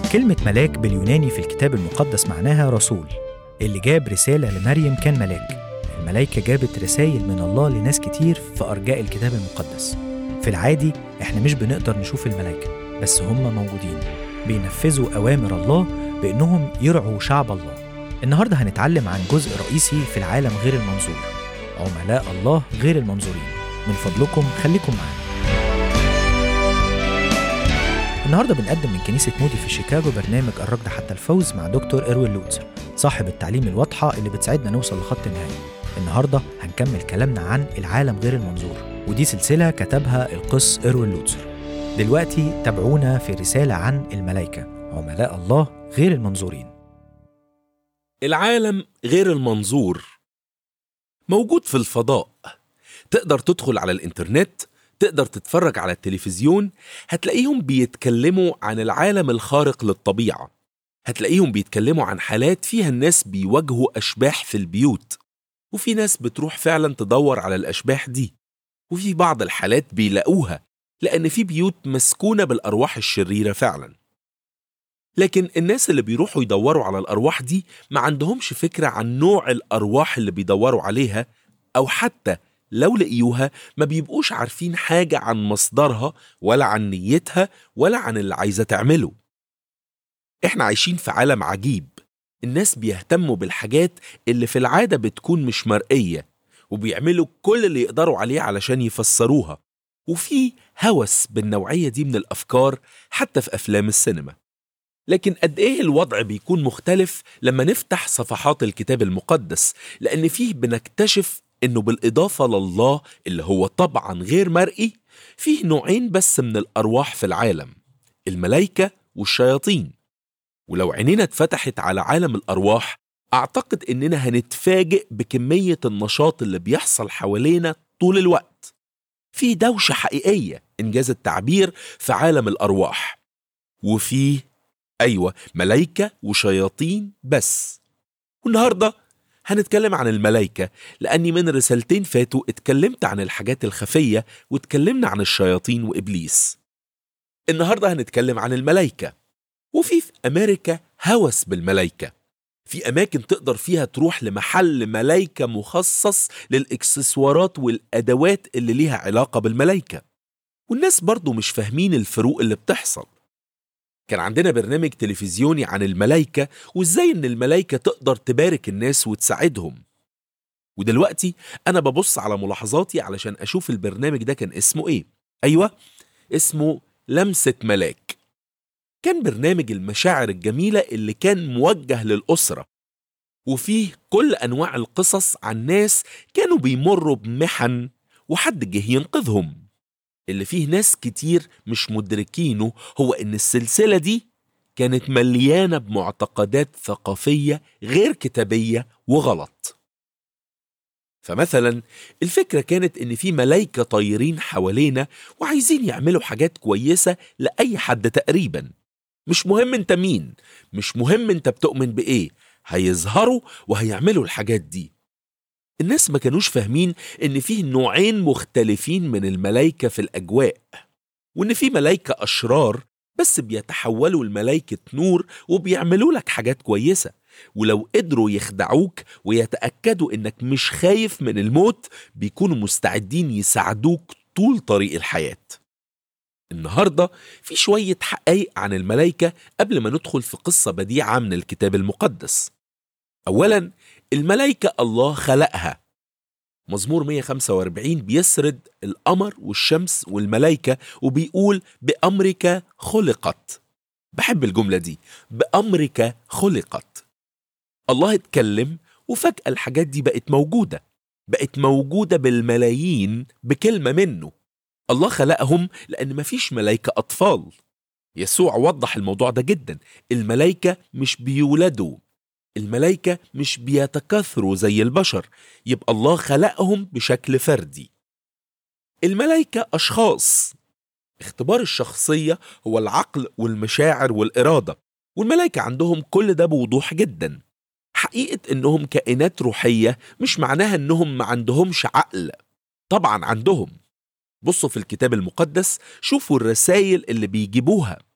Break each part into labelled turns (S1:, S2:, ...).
S1: كلمة ملاك باليوناني في الكتاب المقدس معناها رسول اللي جاب رسالة لمريم كان ملاك الملايكة جابت رسائل من الله لناس كتير في أرجاء الكتاب المقدس في العادي إحنا مش بنقدر نشوف الملايكة بس هم موجودين بينفذوا أوامر الله بإنهم يرعوا شعب الله النهاردة هنتعلم عن جزء رئيسي في العالم غير المنظور عملاء الله غير المنظورين من فضلكم خليكم معانا النهارده بنقدم من كنيسة مودي في شيكاغو برنامج الركض حتى الفوز مع دكتور إروين لوتسر صاحب التعليم الواضحة اللي بتساعدنا نوصل لخط النهاية النهارده هنكمل كلامنا عن العالم غير المنظور ودي سلسلة كتبها القس إروين لوتسر دلوقتي تابعونا في رسالة عن الملائكة عملاء الله غير المنظورين
S2: العالم غير المنظور موجود في الفضاء تقدر تدخل على الانترنت تقدر تتفرج على التلفزيون هتلاقيهم بيتكلموا عن العالم الخارق للطبيعة هتلاقيهم بيتكلموا عن حالات فيها الناس بيواجهوا أشباح في البيوت وفي ناس بتروح فعلا تدور على الأشباح دي وفي بعض الحالات بيلاقوها لأن في بيوت مسكونة بالأرواح الشريرة فعلا لكن الناس اللي بيروحوا يدوروا على الأرواح دي ما عندهمش فكرة عن نوع الأرواح اللي بيدوروا عليها أو حتى لو لقيوها ما بيبقوش عارفين حاجة عن مصدرها ولا عن نيتها ولا عن اللي عايزة تعمله احنا عايشين في عالم عجيب الناس بيهتموا بالحاجات اللي في العادة بتكون مش مرئية وبيعملوا كل اللي يقدروا عليه علشان يفسروها وفي هوس بالنوعية دي من الأفكار حتى في أفلام السينما لكن قد إيه الوضع بيكون مختلف لما نفتح صفحات الكتاب المقدس لأن فيه بنكتشف إنه بالإضافة لله اللي هو طبعا غير مرئي فيه نوعين بس من الأرواح في العالم الملائكة والشياطين ولو عينينا اتفتحت على عالم الأرواح أعتقد إننا هنتفاجئ بكمية النشاط اللي بيحصل حوالينا طول الوقت في دوشة حقيقية إنجاز التعبير في عالم الأرواح وفيه أيوة ملايكة وشياطين بس والنهاردة هنتكلم عن الملايكة لأني من رسالتين فاتوا اتكلمت عن الحاجات الخفية واتكلمنا عن الشياطين وإبليس النهاردة هنتكلم عن الملايكة وفي في أمريكا هوس بالملايكة في أماكن تقدر فيها تروح لمحل ملايكة مخصص للإكسسوارات والأدوات اللي ليها علاقة بالملايكة والناس برضو مش فاهمين الفروق اللي بتحصل كان عندنا برنامج تلفزيوني عن الملايكة وإزاي إن الملايكة تقدر تبارك الناس وتساعدهم ودلوقتي أنا ببص على ملاحظاتي علشان أشوف البرنامج ده كان اسمه إيه أيوة اسمه لمسة ملاك كان برنامج المشاعر الجميلة اللي كان موجه للأسرة وفيه كل أنواع القصص عن ناس كانوا بيمروا بمحن وحد جه ينقذهم اللي فيه ناس كتير مش مدركينه هو إن السلسلة دي كانت مليانة بمعتقدات ثقافية غير كتابية وغلط فمثلا الفكرة كانت إن في ملايكة طايرين حوالينا وعايزين يعملوا حاجات كويسة لأي حد تقريبا مش مهم انت مين مش مهم انت بتؤمن بإيه هيظهروا وهيعملوا الحاجات دي الناس ما كانوش فاهمين ان فيه نوعين مختلفين من الملايكة في الأجواء وان في ملايكة أشرار بس بيتحولوا لملايكة نور وبيعملوا لك حاجات كويسة ولو قدروا يخدعوك ويتأكدوا انك مش خايف من الموت بيكونوا مستعدين يساعدوك طول طريق الحياة النهاردة في شوية حقائق عن الملايكة قبل ما ندخل في قصة بديعة من الكتاب المقدس أولا الملايكة الله خلقها مزمور 145 بيسرد القمر والشمس والملايكة وبيقول بأمرك خلقت بحب الجملة دي بأمرك خلقت الله اتكلم وفجأة الحاجات دي بقت موجودة بقت موجودة بالملايين بكلمة منه الله خلقهم لأن مفيش ملايكة أطفال يسوع وضح الموضوع ده جدا الملايكة مش بيولدوا الملايكة مش بيتكاثروا زي البشر يبقى الله خلقهم بشكل فردي الملايكة أشخاص اختبار الشخصية هو العقل والمشاعر والإرادة والملايكة عندهم كل ده بوضوح جدا حقيقة إنهم كائنات روحية مش معناها إنهم ما عندهمش عقل طبعا عندهم بصوا في الكتاب المقدس شوفوا الرسائل اللي بيجيبوها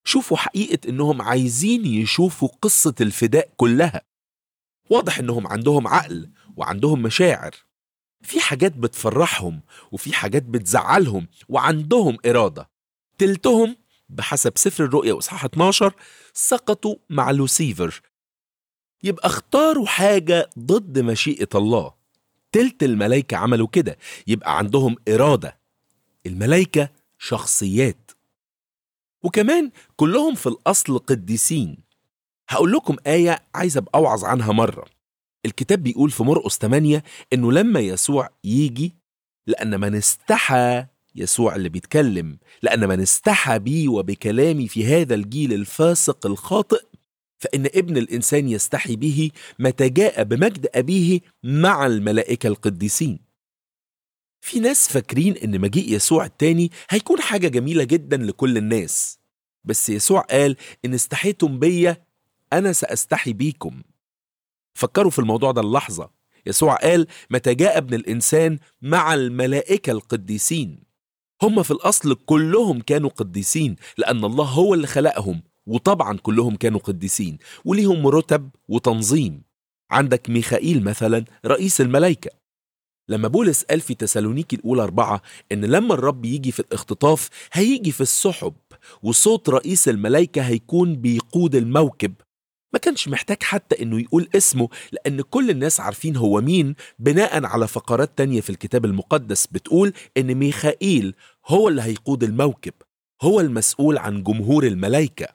S2: شوفوا حقيقة إنهم عايزين يشوفوا قصة الفداء كلها واضح إنهم عندهم عقل وعندهم مشاعر في حاجات بتفرحهم وفي حاجات بتزعلهم وعندهم إرادة تلتهم بحسب سفر الرؤيا وإصحاح 12 سقطوا مع لوسيفر يبقى اختاروا حاجة ضد مشيئة الله تلت الملايكة عملوا كده يبقى عندهم إرادة الملايكة شخصيات وكمان كلهم في الأصل قديسين هقول لكم آية عايز أبقى أوعظ عنها مرة الكتاب بيقول في مرقس 8 إنه لما يسوع يجي لأن من استحى يسوع اللي بيتكلم لأن من استحى بي وبكلامي في هذا الجيل الفاسق الخاطئ فإن ابن الإنسان يستحي به متى جاء بمجد أبيه مع الملائكة القديسين في ناس فاكرين إن مجيء يسوع التاني هيكون حاجة جميلة جدا لكل الناس بس يسوع قال إن استحيتم بيا أنا سأستحي بيكم فكروا في الموضوع ده اللحظة يسوع قال متى جاء ابن الإنسان مع الملائكة القديسين هم في الأصل كلهم كانوا قديسين لأن الله هو اللي خلقهم وطبعا كلهم كانوا قديسين وليهم رتب وتنظيم عندك ميخائيل مثلا رئيس الملائكة لما بولس قال في تسالونيكي الأولى أربعة إن لما الرب يجي في الاختطاف هيجي في السحب وصوت رئيس الملائكة هيكون بيقود الموكب ما كانش محتاج حتى انه يقول اسمه لان كل الناس عارفين هو مين بناء على فقرات تانية في الكتاب المقدس بتقول ان ميخائيل هو اللي هيقود الموكب هو المسؤول عن جمهور الملائكة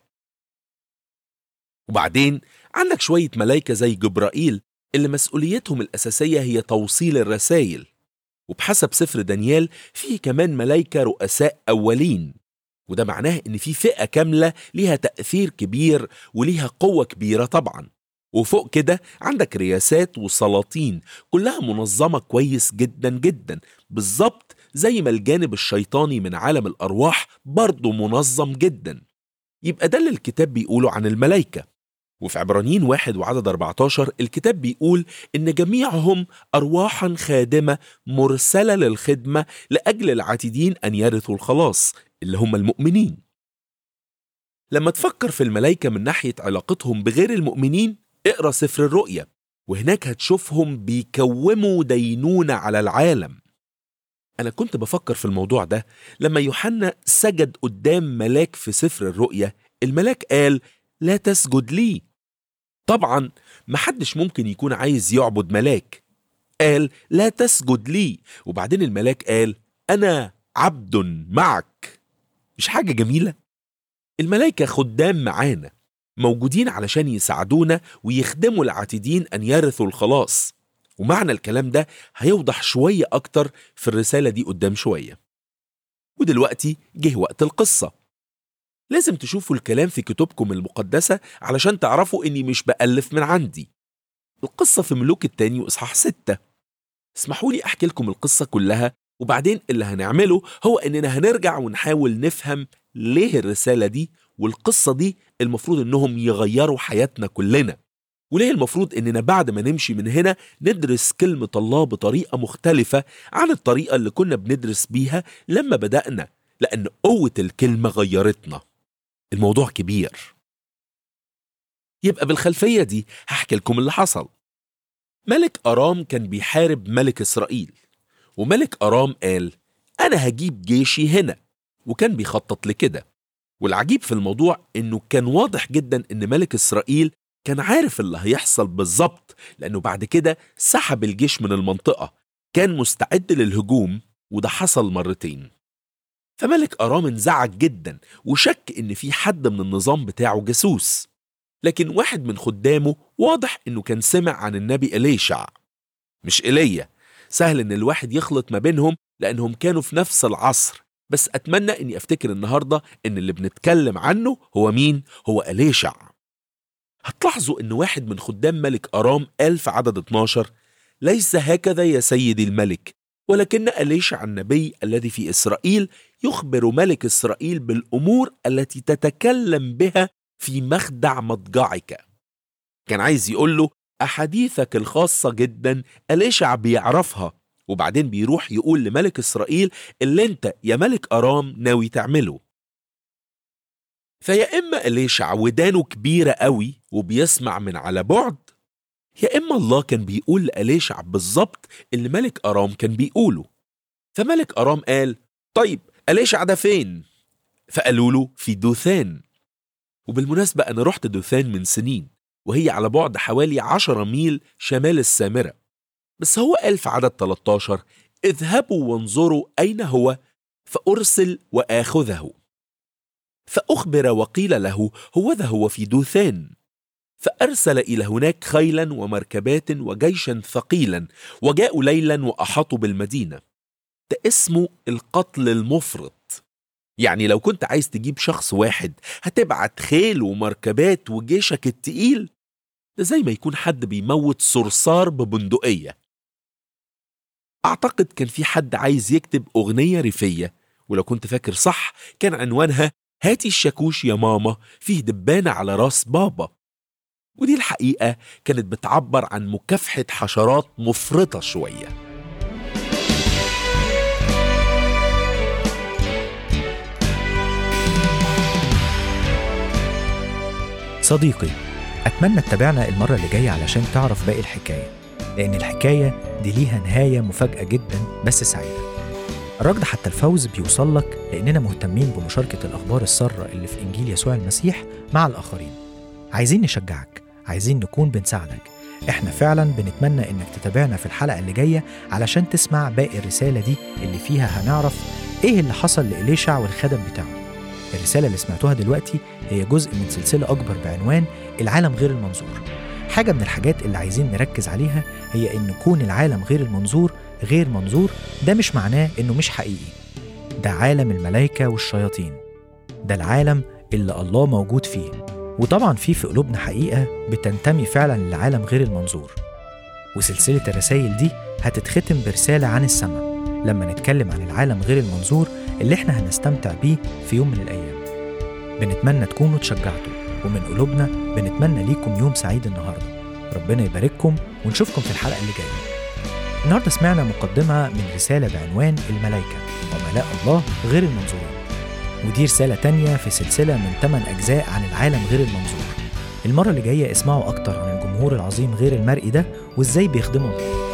S2: وبعدين عندك شوية ملائكة زي جبرائيل اللي مسؤوليتهم الأساسية هي توصيل الرسائل وبحسب سفر دانيال فيه كمان ملائكة رؤساء أولين وده معناه ان في فئه كامله ليها تاثير كبير وليها قوه كبيره طبعا وفوق كده عندك رياسات وسلاطين كلها منظمه كويس جدا جدا بالظبط زي ما الجانب الشيطاني من عالم الارواح برضه منظم جدا يبقى ده اللي الكتاب بيقوله عن الملائكه وفي عبرانيين واحد وعدد 14 الكتاب بيقول إن جميعهم أرواحا خادمة مرسلة للخدمة لأجل العاتدين أن يرثوا الخلاص اللي هم المؤمنين لما تفكر في الملائكة من ناحية علاقتهم بغير المؤمنين اقرأ سفر الرؤيا وهناك هتشوفهم بيكوموا دينونة على العالم أنا كنت بفكر في الموضوع ده لما يوحنا سجد قدام ملاك في سفر الرؤيا الملاك قال لا تسجد لي طبعا محدش ممكن يكون عايز يعبد ملاك قال لا تسجد لي وبعدين الملاك قال أنا عبد معك مش حاجة جميلة؟ الملائكة خدام معانا موجودين علشان يساعدونا ويخدموا العاتدين أن يرثوا الخلاص ومعنى الكلام ده هيوضح شوية أكتر في الرسالة دي قدام شوية ودلوقتي جه وقت القصة لازم تشوفوا الكلام في كتبكم المقدسة علشان تعرفوا إني مش بألف من عندي القصة في ملوك التاني وإصحاح ستة اسمحوا لي أحكي لكم القصة كلها وبعدين اللي هنعمله هو إننا هنرجع ونحاول نفهم ليه الرسالة دي والقصة دي المفروض إنهم يغيروا حياتنا كلنا وليه المفروض إننا بعد ما نمشي من هنا ندرس كلمة الله بطريقة مختلفة عن الطريقة اللي كنا بندرس بيها لما بدأنا لأن قوة الكلمة غيرتنا الموضوع كبير يبقى بالخلفية دي هحكي لكم اللي حصل ملك أرام كان بيحارب ملك إسرائيل وملك أرام قال أنا هجيب جيشي هنا وكان بيخطط لكده والعجيب في الموضوع إنه كان واضح جدا إن ملك إسرائيل كان عارف اللي هيحصل بالظبط لأنه بعد كده سحب الجيش من المنطقة كان مستعد للهجوم وده حصل مرتين فملك أرام انزعج جدا وشك إن في حد من النظام بتاعه جاسوس لكن واحد من خدامه واضح إنه كان سمع عن النبي إليشع مش إيليا سهل إن الواحد يخلط ما بينهم لأنهم كانوا في نفس العصر بس أتمنى إني أفتكر النهاردة إن اللي بنتكلم عنه هو مين؟ هو إليشع هتلاحظوا إن واحد من خدام ملك أرام قال في عدد 12 ليس هكذا يا سيدي الملك ولكن أليشع النبي الذي في إسرائيل يخبر ملك إسرائيل بالأمور التي تتكلم بها في مخدع مضجعك كان عايز يقول له أحاديثك الخاصة جدا أليشع بيعرفها وبعدين بيروح يقول لملك إسرائيل اللي انت يا ملك أرام ناوي تعمله فيا إما إليشع ودانه كبيرة قوي وبيسمع من على بعد يا إما الله كان بيقول لإليشع بالظبط اللي ملك أرام كان بيقوله فملك أرام قال طيب إليشع ده فين؟ فقالوا له في دوثان وبالمناسبة أنا رحت دوثان من سنين وهي على بعد حوالي عشرة ميل شمال السامرة بس هو قال في عدد 13 اذهبوا وانظروا أين هو فأرسل وآخذه فأخبر وقيل له هو ذا هو في دوثان فأرسل إلى هناك خيلا ومركبات وجيشا ثقيلا وجاءوا ليلا وأحاطوا بالمدينة ده اسمه القتل المفرط يعني لو كنت عايز تجيب شخص واحد هتبعت خيل ومركبات وجيشك التقيل ده زي ما يكون حد بيموت صرصار ببندقية أعتقد كان في حد عايز يكتب أغنية ريفية ولو كنت فاكر صح كان عنوانها هاتي الشاكوش يا ماما فيه دبانة على راس بابا ودي الحقيقة كانت بتعبر عن مكافحة حشرات مفرطة شوية
S1: صديقي أتمنى تتابعنا المرة اللي جاية علشان تعرف باقي الحكاية لأن الحكاية دي ليها نهاية مفاجأة جدا بس سعيدة الركض حتى الفوز بيوصل لك لأننا مهتمين بمشاركة الأخبار السارة اللي في إنجيل يسوع المسيح مع الآخرين عايزين نشجعك عايزين نكون بنساعدك احنا فعلا بنتمنى انك تتابعنا في الحلقة اللي جاية علشان تسمع باقي الرسالة دي اللي فيها هنعرف ايه اللي حصل لإليشع والخدم بتاعه الرسالة اللي سمعتوها دلوقتي هي جزء من سلسلة أكبر بعنوان العالم غير المنظور حاجة من الحاجات اللي عايزين نركز عليها هي إن كون العالم غير المنظور غير منظور ده مش معناه إنه مش حقيقي ده عالم الملائكة والشياطين ده العالم اللي الله موجود فيه وطبعا في في قلوبنا حقيقة بتنتمي فعلا للعالم غير المنظور وسلسلة الرسائل دي هتتختم برسالة عن السماء لما نتكلم عن العالم غير المنظور اللي احنا هنستمتع بيه في يوم من الأيام بنتمنى تكونوا اتشجعتوا ومن قلوبنا بنتمنى ليكم يوم سعيد النهاردة ربنا يبارككم ونشوفكم في الحلقة اللي جاية النهاردة سمعنا مقدمة من رسالة بعنوان الملائكة وملاء الله غير المنظورين ودي رسالة تانية في سلسلة من 8 أجزاء عن العالم غير المنظور المرة اللي جاية اسمعوا أكتر عن الجمهور العظيم غير المرئي ده وإزاي بيخدموا الله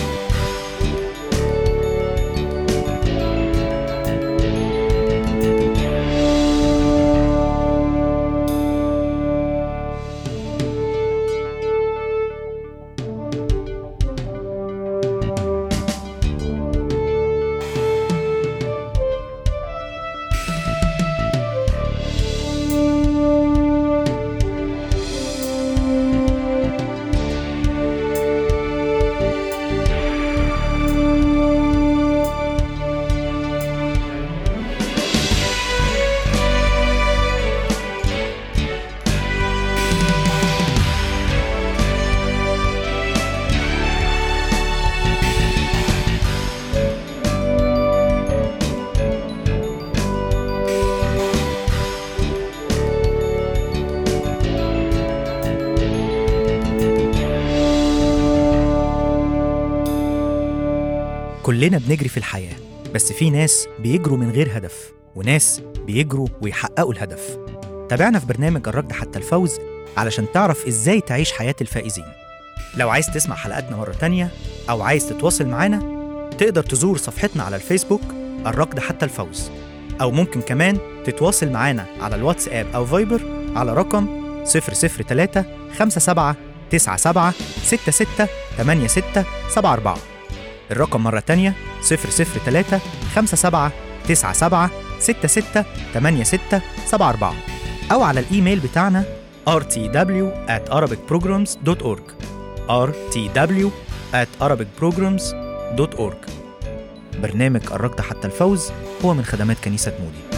S1: كلنا بنجري في الحياة بس في ناس بيجروا من غير هدف وناس بيجروا ويحققوا الهدف تابعنا في برنامج الركض حتى الفوز علشان تعرف ازاي تعيش حياة الفائزين لو عايز تسمع حلقاتنا مرة تانية أو عايز تتواصل معانا تقدر تزور صفحتنا على الفيسبوك الركض حتى الفوز أو ممكن كمان تتواصل معانا على الواتساب أو فايبر على رقم 003 57 97 66 86 74 الرقم مرة تانية 003 57 97 66 86 74 أو على الإيميل بتاعنا rtw at arabicprograms.org rtw at arabicprograms.org برنامج الركض حتى الفوز هو من خدمات كنيسة مودي